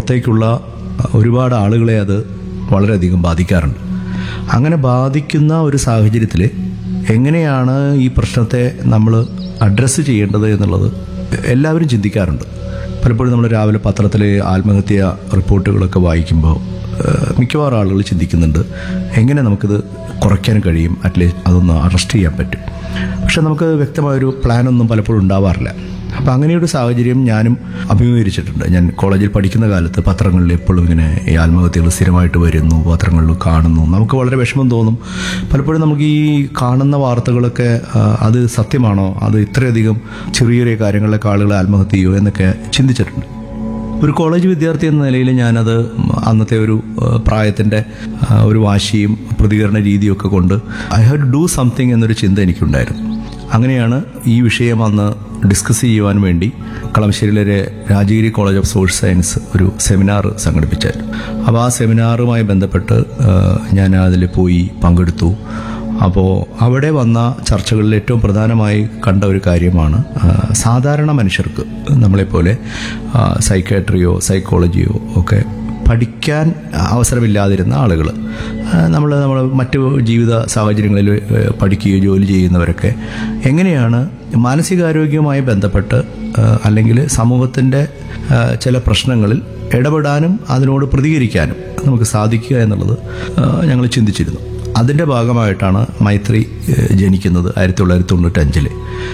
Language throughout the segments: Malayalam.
പുറത്തേക്കുള്ള ഒരുപാട് ആളുകളെ അത് വളരെയധികം ബാധിക്കാറുണ്ട് അങ്ങനെ ബാധിക്കുന്ന ഒരു സാഹചര്യത്തിൽ എങ്ങനെയാണ് ഈ പ്രശ്നത്തെ നമ്മൾ അഡ്രസ്സ് ചെയ്യേണ്ടത് എന്നുള്ളത് എല്ലാവരും ചിന്തിക്കാറുണ്ട് പലപ്പോഴും നമ്മൾ രാവിലെ പത്രത്തിൽ ആത്മഹത്യ റിപ്പോർട്ടുകളൊക്കെ വായിക്കുമ്പോൾ ഏഹ്, മിക്കവാറും ആളുകൾ ചിന്തിക്കുന്നുണ്ട് എങ്ങനെ നമുക്കിത് കുറയ്ക്കാൻ കഴിയും അറ്റ്ലീസ്റ്റ് അതൊന്ന് അറസ്റ്റ് ചെയ്യാൻ പറ്റും പക്ഷെ നമുക്ക് വ്യക്തമായൊരു പ്ലാനൊന്നും പലപ്പോഴും ഉണ്ടാവാറില്ല അപ്പം അങ്ങനെയൊരു സാഹചര്യം ഞാനും അഭിമുഖീകരിച്ചിട്ടുണ്ട് ഞാൻ കോളേജിൽ പഠിക്കുന്ന കാലത്ത് പത്രങ്ങളിൽ എപ്പോഴും ഇങ്ങനെ ഈ ആത്മഹത്യകൾ സ്ഥിരമായിട്ട് വരുന്നു പത്രങ്ങളിൽ കാണുന്നു നമുക്ക് വളരെ വിഷമം തോന്നും പലപ്പോഴും നമുക്ക് ഈ കാണുന്ന വാർത്തകളൊക്കെ ആ, അത് സത്യമാണോ അത് ഇത്രയധികം ചെറിയ ചെറിയ കാര്യങ്ങളിലൊക്കെ ആളുകൾ ആത്മഹത്യ ചെയ്യുമോ എന്നൊക്കെ ചിന്തിച്ചിട്ടുണ്ട് ഒരു കോളേജ് വിദ്യാർത്ഥി എന്ന നിലയിൽ ഞാനത് അന്നത്തെ ഒരു ആ, പ്രായത്തിൻ്റെ ആ, ഒരു വാശിയും പ്രതികരണ രീതിയൊക്കെ കൊണ്ട് I have to do something എന്നൊരു ചിന്ത എനിക്കുണ്ടായിരുന്നു അങ്ങനെയാണ് ഈ വിഷയം അന്ന് ഡിസ്കസ് ചെയ്യുവാൻ വേണ്ടി കളമശ്ശേരിയിലെ Rajagiri college of social science ഒരു സെമിനാർ സംഘടിപ്പിച്ചായിരുന്നു അപ്പോൾ ആ സെമിനാറുമായി ബന്ധപ്പെട്ട് ആ, ഞാൻ അതിൽ പോയി പങ്കെടുത്തു അപ്പോൾ അവിടെ വന്ന ചർച്ചകളിൽ ഏറ്റവും പ്രധാനമായി കണ്ട ഒരു കാര്യമാണ് ആ, സാധാരണ മനുഷ്യർക്ക് നമ്മളെപ്പോലെ സൈക്കാട്രിയോ സൈക്കോളജിയോ ഒക്കെ പഠിക്കാൻ അവസരമില്ലാതിരുന്ന ആളുകൾ നമ്മൾ നമ്മൾ മറ്റു ജീവിത സാഹചര്യങ്ങളിൽ ആ, പഠിക്കുകയോ ജോലി ചെയ്യുന്നവരൊക്കെ എങ്ങനെയാണ് മാനസികാരോഗ്യവുമായി ബന്ധപ്പെട്ട് ആ, അല്ലെങ്കിൽ സമൂഹത്തിൻ്റെ ആ, ചില പ്രശ്നങ്ങളിൽ ഇടപെടാനും അതിനോട് പ്രതികരിക്കാനും നമുക്ക് സാധിക്കുക എന്നുള്ളത് ഞങ്ങൾ ചിന്തിച്ചിരുന്നു അതിൻ്റെ ഭാഗമായിട്ടാണ് മൈത്രി ഏഹ്, ജനിക്കുന്നത് ആയിരത്തി തൊള്ളായിരത്തി തൊണ്ണൂറ്റഞ്ചിൽ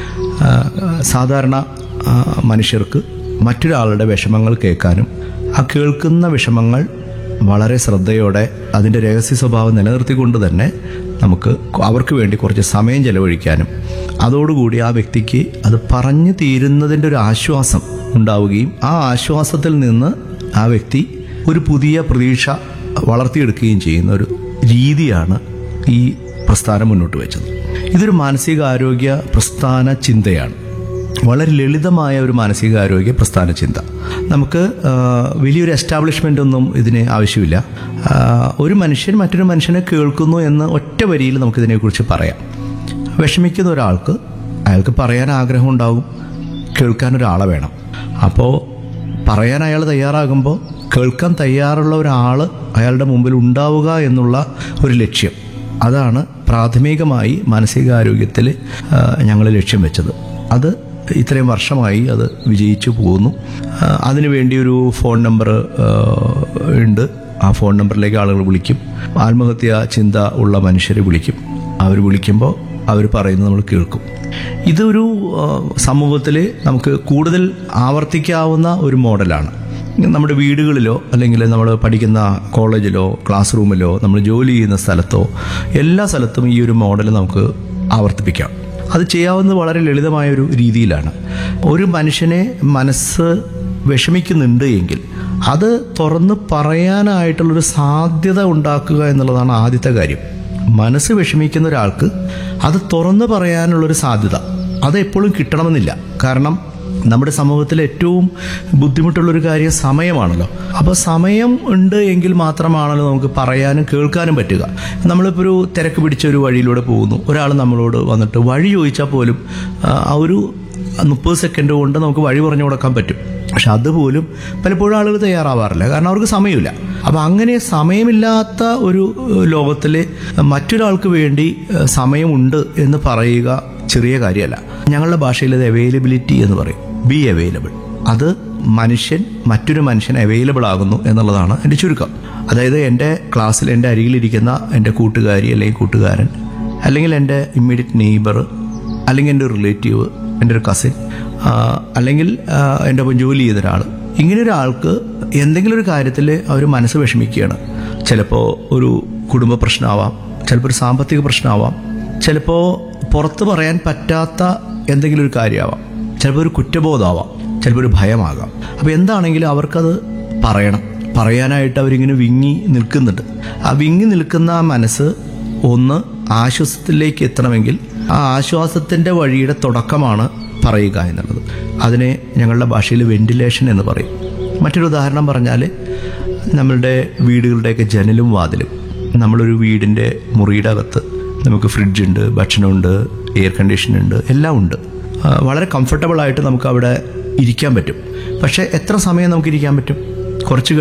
സാധാരണ ആ, മനുഷ്യർക്ക് മറ്റൊരാളുടെ വിഷമങ്ങൾ കേൾക്കാനും ആ കേൾക്കുന്ന വിഷമങ്ങൾ വളരെ ശ്രദ്ധയോടെ അതിൻ്റെ രഹസ്യ സ്വഭാവം നിലനിർത്തിക്കൊണ്ട് തന്നെ നമുക്ക് അവർക്ക് വേണ്ടി കുറച്ച് സമയം ചെലവഴിക്കാനും അതോടുകൂടി ആ വ്യക്തിക്ക് അത് പറഞ്ഞു തീരുന്നതിൻ്റെ ഒരു ആശ്വാസം ഉണ്ടാവുകയും ആ ആശ്വാസത്തിൽ നിന്ന് ആ വ്യക്തി ഒരു പുതിയ പ്രതീക്ഷ വളർത്തിയെടുക്കുകയും ചെയ്യുന്ന ഒരു രീതിയാണ് ഈ പ്രസ്ഥാനം മുന്നോട്ട് വെച്ചത് ഇതൊരു മാനസികാരോഗ്യ പ്രസ്ഥാന ചിന്തയാണ് വളരെ ലളിതമായ ഒരു മാനസികാരോഗ്യ പ്രസ്ഥാന ചിന്ത നമുക്ക് ആ, വലിയൊരു എസ്റ്റാബ്ലിഷ്മെൻ്റ് ഒന്നും ഇതിന് ആവശ്യമില്ല ആ, ഒരു മനുഷ്യൻ മറ്റൊരു മനുഷ്യനെ കേൾക്കുന്നു എന്ന് ഒറ്റ വരിയിൽ നമുക്കിതിനെക്കുറിച്ച് പറയാം വിഷമിക്കുന്ന ഒരാൾക്ക് അയാൾക്ക് പറയാൻ ആഗ്രഹം ഉണ്ടാകും കേൾക്കാൻ ഒരാളെ വേണം അപ്പോൾ പറയാൻ അയാൾ തയ്യാറാകുമ്പോൾ കേൾക്കാൻ തയ്യാറുള്ള ഒരാൾ അയാളുടെ മുമ്പിൽ ഉണ്ടാവുക എന്നുള്ള ഒരു ലക്ഷ്യം അതാണ് പ്രാഥമികമായി മാനസികാരോഗ്യത്തിൽ ഞങ്ങൾ ലക്ഷ്യം വെച്ചത് അത് ഇത്രയും വർഷമായി അത് വിജയിച്ചു പോകുന്നു ആ, അതിനുവേണ്ടി ഒരു ഫോൺ നമ്പർ ഉണ്ട് ആ ഫോൺ നമ്പറിലേക്ക് ആളുകൾ വിളിക്കും ആത്മഹത്യ ചിന്ത ഉള്ള മനുഷ്യരെ വിളിക്കും അവർ വിളിക്കുമ്പോൾ അവർ പറയുന്നത് നമ്മൾ കേൾക്കും ഇതൊരു സമൂഹത്തിൽ നമുക്ക് കൂടുതൽ ആവർത്തിക്കാവുന്ന ഒരു മോഡലാണ് നമ്മുടെ വീടുകളിലോ അല്ലെങ്കിൽ നമ്മൾ പഠിക്കുന്ന കോളേജിലോ ക്ലാസ് റൂമിലോ നമ്മൾ ജോലി ചെയ്യുന്ന സ്ഥലത്തോ എല്ലാ സ്ഥലത്തും ഈ ഒരു മോഡൽ നമുക്ക് ആവർത്തിപ്പിക്കാം അത് ചെയ്യാവുന്നത് വളരെ ലളിതമായ ഒരു രീതിയിലാണ് ഒരു മനുഷ്യനെ മനസ്സ് വിഷമിക്കുന്നുണ്ട് എങ്കിൽ അത് തുറന്ന് പറയാനായിട്ടുള്ളൊരു സാധ്യത ഉണ്ടാക്കുക എന്നുള്ളതാണ് ആദ്യത്തെ കാര്യം മനസ്സ് വിഷമിക്കുന്ന ഒരാൾക്ക് അത് തുറന്നു പറയാനുള്ളൊരു സാധ്യത അത് എപ്പോഴും കിട്ടണമെന്നില്ല കാരണം നമ്മുടെ സമൂഹത്തിൽ ഏറ്റവും ബുദ്ധിമുട്ടുള്ളൊരു കാര്യം സമയമാണല്ലോ അപ്പോൾ സമയം ഉണ്ട് എങ്കിൽ മാത്രമാണല്ലോ നമുക്ക് പറയാനും കേൾക്കാനും പറ്റുക നമ്മളിപ്പോൾ ഒരു തിരക്ക് പിടിച്ച ഒരു വഴിയിലൂടെ പോകുന്നു ഒരാൾ നമ്മളോട് വന്നിട്ട് വഴി ചോദിച്ചാൽ പോലും ആ, ആ ഒരു മുപ്പത് സെക്കൻഡ് കൊണ്ട് നമുക്ക് വഴി പറഞ്ഞു കൊടുക്കാൻ പറ്റും പക്ഷെ അതുപോലും പലപ്പോഴും ആളുകൾ തയ്യാറാവാറില്ല കാരണം അവർക്ക് സമയമില്ല അപ്പം അങ്ങനെ സമയമില്ലാത്ത ഒരു ലോകത്തിൽ മറ്റൊരാൾക്ക് വേണ്ടി ഏഹ്, സമയമുണ്ട് എന്ന് പറയുക ചെറിയ കാര്യമല്ല ഞങ്ങളുടെ ഭാഷയിൽ അത് അവൈലബിലിറ്റി എന്ന് പറയും ബി അവൈലബിൾ അത് മനുഷ്യൻ മറ്റൊരു മനുഷ്യൻ അവൈലബിൾ ആകുന്നു എന്നുള്ളതാണ് എൻ്റെ ചുരുക്കം അതായത് എൻ്റെ ക്ലാസ്സിൽ എൻ്റെ അരികിലിരിക്കുന്ന എൻ്റെ കൂട്ടുകാരി അല്ലെങ്കിൽ കൂട്ടുകാരൻ അല്ലെങ്കിൽ എൻ്റെ ഇമ്മീഡിയറ്റ് നെയ്ബർ അല്ലെങ്കിൽ എൻ്റെ റിലേറ്റീവ് എൻ്റെ ഒരു കസിൻ അല്ലെങ്കിൽ ആ, എൻ്റെ ഒപ്പം ജോലി ചെയ്ത ഒരാൾ ഇങ്ങനെ ഒരാൾക്ക് എന്തെങ്കിലും ഒരു കാര്യത്തിൽ അവർ മനസ്സ് വിഷമിക്കുകയാണ് ചിലപ്പോൾ ഒരു കുടുംബ പ്രശ്നമാവാം ചിലപ്പോൾ ഒരു സാമ്പത്തിക പ്രശ്നമാവാം ചിലപ്പോൾ പുറത്ത് പറയാൻ പറ്റാത്ത എന്തെങ്കിലും ഒരു കാര്യമാവാം ചിലപ്പോൾ ഒരു കുറ്റബോധമാവാം ചിലപ്പോൾ ഒരു ഭയമാകാം അപ്പോൾ എന്താണെങ്കിലും അവർക്കത് പറയണം പറയാനായിട്ട് അവരിങ്ങനെ വിങ്ങി നിൽക്കുന്നുണ്ട് ആ വിങ്ങി നിൽക്കുന്ന ആ മനസ്സ് ഒന്ന് ആശ്വാസത്തിലേക്ക് എത്തണമെങ്കിൽ ആ ആശ്വാസത്തിൻ്റെ വഴിയുടെ തുടക്കമാണ് പറയുക എന്നുള്ളത് അതിനെ ഞങ്ങളുടെ ഭാഷയിൽ വെന്റിലേഷൻ എന്ന് പറയും മറ്റൊരു ഉദാഹരണം പറഞ്ഞാൽ നമ്മളുടെ വീടുകളുടെയൊക്കെ ജനലും വാതിലും നമ്മളൊരു വീടിൻ്റെ മുറിയുടെ അകത്ത് നമുക്ക് ഫ്രിഡ്ജുണ്ട് ഭക്ഷണമുണ്ട് എയർ കണ്ടീഷൻ ഉണ്ട് എല്ലാം ഉണ്ട് ആ, വളരെ കംഫർട്ടബിൾ ആയിട്ട് നമുക്ക് അവിടെ ഇരിക്കാൻ പറ്റും പക്ഷേ എത്ര സമയം നമുക്ക് ഇരിക്കാൻ പറ്റും കുറച്ച്